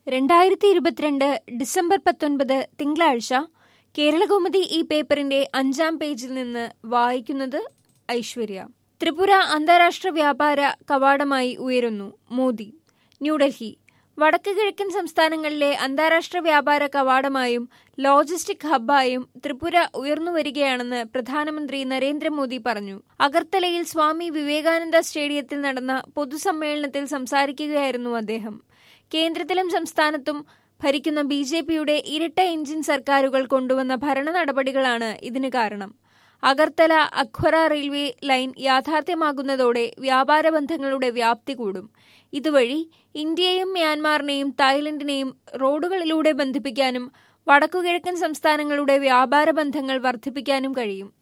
രണ്ടായിരത്തി ഇരുപത്തിരണ്ട് ഡിസംബർ പത്തൊൻപത് തിങ്കളാഴ്ച കേരളകൗമുദി ഈ പേപ്പറിന്റെ അഞ്ചാം പേജിൽ നിന്ന് വായിക്കുന്നത് ഐശ്വര്യ ത്രിപുര അന്താരാഷ്ട്ര വ്യാപാര കവാടമായി ഉയരുന്നു മോദി ന്യൂഡൽഹി വടക്ക് കിഴക്കൻ സംസ്ഥാനങ്ങളിലെ അന്താരാഷ്ട്ര വ്യാപാര കവാടമായും ലോജിസ്റ്റിക് ഹബ്ബായും ത്രിപുര ഉയർന്നുവരികയാണെന്ന് പ്രധാനമന്ത്രി നരേന്ദ്രമോദി പറഞ്ഞു അഗർത്തലയിൽ സ്വാമി വിവേകാനന്ദ സ്റ്റേഡിയത്തിൽ നടന്ന പൊതുസമ്മേളനത്തിൽ സംസാരിക്കുകയായിരുന്നു അദ്ദേഹം കേന്ദ്രത്തിലും സംസ്ഥാനത്തും ഭരിക്കുന്ന ബി ജെ പിയുടെ ഇരട്ട എഞ്ചിൻ സർക്കാരുകൾ കൊണ്ടുവന്ന ഭരണ നടപടികളാണ് ഇതിന് കാരണം അഗർത്തല അഖ്വറ റെയിൽവേ ലൈൻ യാഥാർത്ഥ്യമാകുന്നതോടെ വ്യാപാര ബന്ധങ്ങളുടെ വ്യാപ്തി കൂടും ഇതുവഴി ഇന്ത്യയെയും മ്യാൻമാറിനെയും തായ്ലൻഡിനെയും റോഡുകളിലൂടെ ബന്ധിപ്പിക്കാനും വടക്കുകിഴക്കൻ സംസ്ഥാനങ്ങളുടെ വ്യാപാര ബന്ധങ്ങൾ വർദ്ധിപ്പിക്കാനും കഴിയും